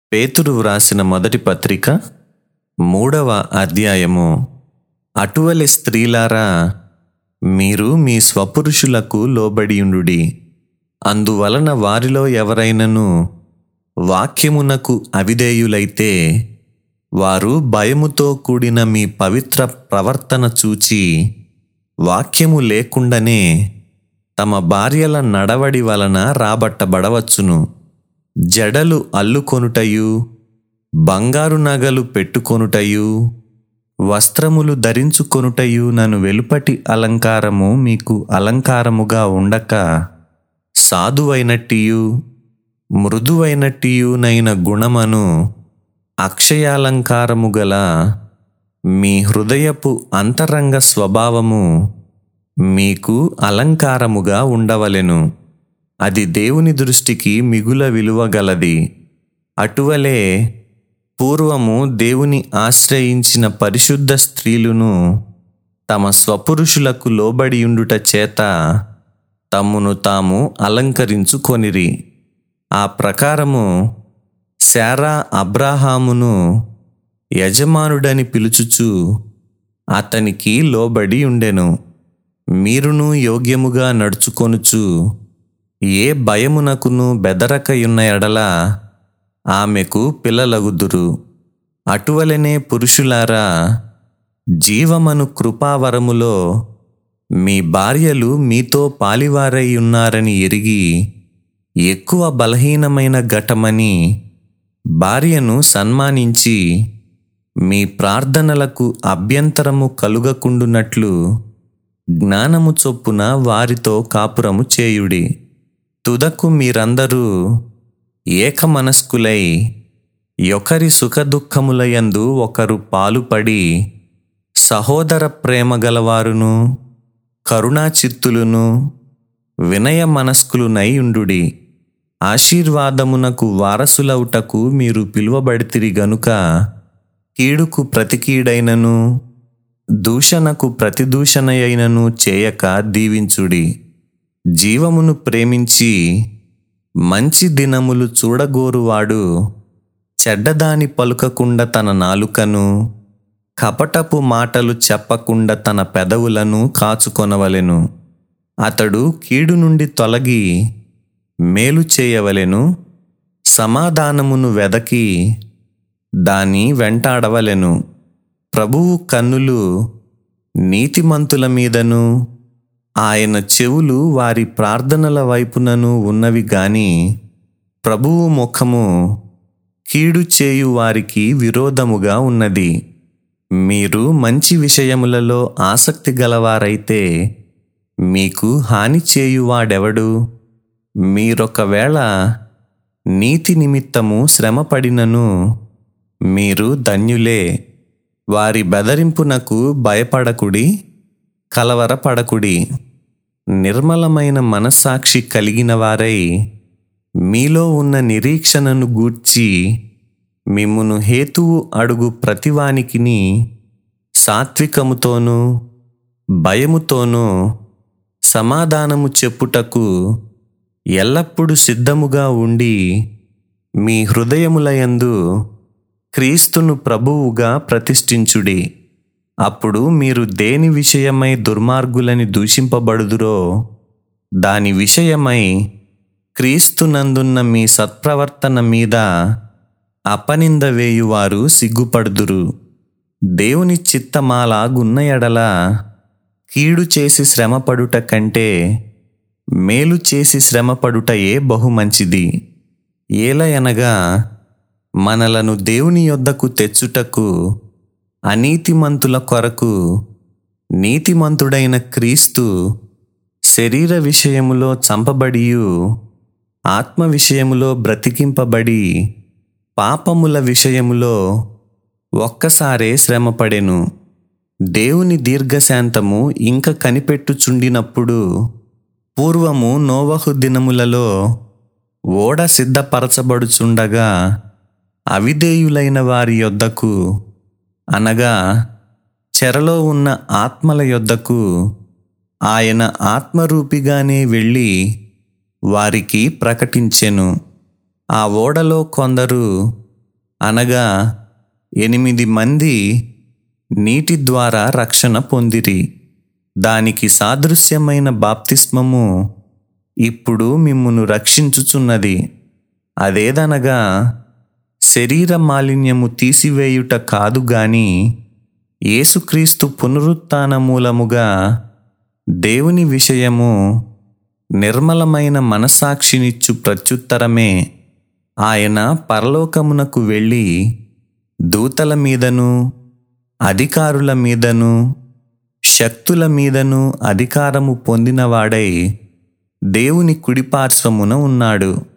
పేతురు వ్రాసిన మొదటి పత్రిక మూడవ అధ్యాయము అటువలి స్త్రీలారా మీరు మీ స్వపురుషులకు లోబడియుండుడి అందువలన వారిలో ఎవరైనను వాక్యమునకు అవిధేయులైతే వారు భయముతో కూడిన మీ పవిత్ర ప్రవర్తన చూచి వాక్యము లేకుండానే తమ భార్యల నడవడి వలన రాబట్టబడవచ్చును జడలు అల్లుకొనుటయు బంగారు నగలు పెట్టుకొనుటయు వస్త్రములు ధరించుకొనుటయు నన్ను వెలుపటి అలంకారము మీకు అలంకారముగా ఉండక సాధువైనట్టియు మృదువైనట్టియునైన గుణమను అక్షయాలంకారము గల మీ హృదయపు అంతరంగ స్వభావము మీకు అలంకారముగా ఉండవలెను అది దేవుని దృష్టికి మిగుల విలువ గలది అటువలే పూర్వము దేవుని ఆశ్రయించిన పరిశుద్ధ స్త్రీలును తమ స్వపురుషులకు లోబడియుండుట చేత తమ్మును తాము అలంకరించుకొనిరి ఆ ప్రకారము శారా అబ్రాహామును యజమానుడని పిలుచుచు అతనికి లోబడి ఉండెను మీరును యోగ్యముగా నడుచుకొనుచు ఏ భయమునకును బెదరకయున్న ఎడల ఆమెకు పిల్లలగుదురు అటువలనే పురుషులారా జీవమను కృపావరములో మీ భార్యలు మీతో పాలివారై ఉన్నారని ఎరిగి ఎక్కువ బలహీనమైన ఘటమని భార్యను సన్మానించి మీ ప్రార్థనలకు అభ్యంతరము కలుగకుండునట్లు జ్ఞానము చొప్పున వారితో కాపురము చేయుడి తుదకు మీరందరూ ఏకమనస్కులై ఒకరి సుఖదుఖములయందు ఒకరు పాలుపడి సహోదర ప్రేమ గలవారును కరుణాచిత్తులును వినయ మనస్కులునై ఉండుడి ఆశీర్వాదమునకు వారసులవుటకు మీరు పిలువబడితిరి గనుక కీడుకు ప్రతికీడైనను దూషణకు ప్రతిదూషణయైనను చేయక దీవించుడి జీవమును ప్రేమించి మంచి దినములు చూడగోరువాడు చెడ్డదాని పలుకకుండా తన నాలుకను కపటపు మాటలు చెప్పకుండా తన పెదవులను కాచుకొనవలెను అతడు కీడు నుండి తొలగి మేలు చేయవలెను సమాధానమును వెదకి దాని వెంటాడవలెను ప్రభువు కన్నులు నీతిమంతుల మీదను ఆయన చెవులు వారి ప్రార్థనల వైపునను ఉన్నవి గాని ప్రభువు ముఖము కీడు చేయు వారికి విరోధముగా ఉన్నది మీరు మంచి విషయములలో ఆసక్తి గలవారైతే మీకు హాని చేయువాడెవడు మీరొకవేళ నీతి నిమిత్తము శ్రమపడినను మీరు ధన్యులే వారి బెదరింపునకు భయపడకుడి కలవరపడకుడి నిర్మలమైన మనస్సాక్షి కలిగిన వారై మీలో ఉన్న నిరీక్షణను గూర్చి మిమ్మును హేతువు అడుగు ప్రతివానికిని సాత్వికముతోనూ భయముతోనూ సమాధానము చెప్పుటకు ఎల్లప్పుడూ సిద్ధముగా ఉండి మీ హృదయములయందు క్రీస్తును ప్రభువుగా ప్రతిష్ఠించుడి అప్పుడు మీరు దేని విషయమై దుర్మార్గులని దూషింపబడుదురో దాని విషయమై క్రీస్తునందున్న మీ సత్ప్రవర్తన మీద అపనింద వేయువారు సిగ్గుపడుదురు దేవుని చిత్తమాలాగున్న ఎడల కీడు చేసి శ్రమపడుట కంటే మేలు చేసి శ్రమపడుటయే బహు మంచిది ఏలయనగా మనలను దేవుని యొద్దకు తెచ్చుటకు అనీతిమంతుల కొరకు నీతిమంతుడైన క్రీస్తు శరీర విషయములో చంపబడియు ఆత్మ విషయములో బ్రతికింపబడి పాపముల విషయములో ఒక్కసారే శ్రమపడెను దేవుని దీర్ఘశాంతము ఇంక కనిపెట్టుచుండినప్పుడు పూర్వము నోవహు దినములలో ఓడ సిద్ధపరచబడుచుండగా అవిధేయులైన వారి యొద్దకు అనగా చెరలో ఉన్న ఆత్మల యొద్దకు ఆయన ఆత్మరూపిగానే వెళ్ళి వారికి ప్రకటించెను ఆ ఓడలో కొందరు అనగా ఎనిమిది మంది నీటి ద్వారా రక్షణ పొందిరి దానికి సాదృశ్యమైన బాప్తిస్మము ఇప్పుడు మిమ్మును రక్షించుచున్నది అదేదనగా శరీర మాలిన్యము తీసివేయుట కాదు గాని యేసుక్రీస్తు పునరుత్థాన మూలముగా దేవుని విషయము నిర్మలమైన మనసాక్షినిచ్చు ప్రత్యుత్తరమే ఆయన పరలోకమునకు వెళ్ళి దూతల మీదను అధికారుల మీదను శక్తుల మీదను అధికారము పొందినవాడై దేవుని కుడిపార్శ్వమున ఉన్నాడు